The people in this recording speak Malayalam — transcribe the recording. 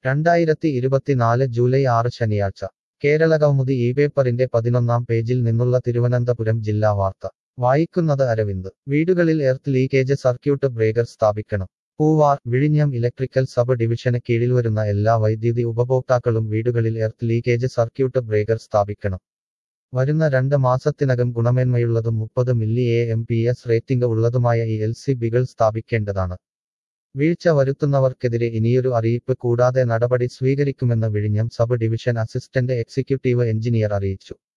രണ്ടായിരത്തി ഇരുപത്തിനാല് ജൂലൈ ആറ് ശനിയാഴ്ച കേരളകൗമുദി ഈ പേപ്പറിന്റെ പതിനൊന്നാം പേജിൽ നിന്നുള്ള തിരുവനന്തപുരം ജില്ലാ വാർത്ത വായിക്കുന്നത് അരവിന്ദ് വീടുകളിൽ എർത്ത് ലീക്കേജ് സർക്യൂട്ട് ബ്രേക്കർ സ്ഥാപിക്കണം പൂവാർ വിഴിഞ്ഞം ഇലക്ട്രിക്കൽ സബ് ഡിവിഷന് കീഴിൽ വരുന്ന എല്ലാ വൈദ്യുതി ഉപഭോക്താക്കളും വീടുകളിൽ എർത്ത് ലീക്കേജ് സർക്യൂട്ട് ബ്രേക്കർ സ്ഥാപിക്കണം വരുന്ന രണ്ട് മാസത്തിനകം ഗുണമേന്മയുള്ളതും മുപ്പത് milli A M P S rating ഉള്ളതുമായ ഈ എൽ സി ബികൾ സ്ഥാപിക്കേണ്ടതാണ് വീഴ്ച വരുത്തുന്നവർക്കെതിരെ ഇനിയൊരു അറിയിപ്പ് കൂടാതെ നടപടി സ്വീകരിക്കുമെന്ന് വിഴിഞ്ഞം sub division assistant executive engineer അറിയിച്ചു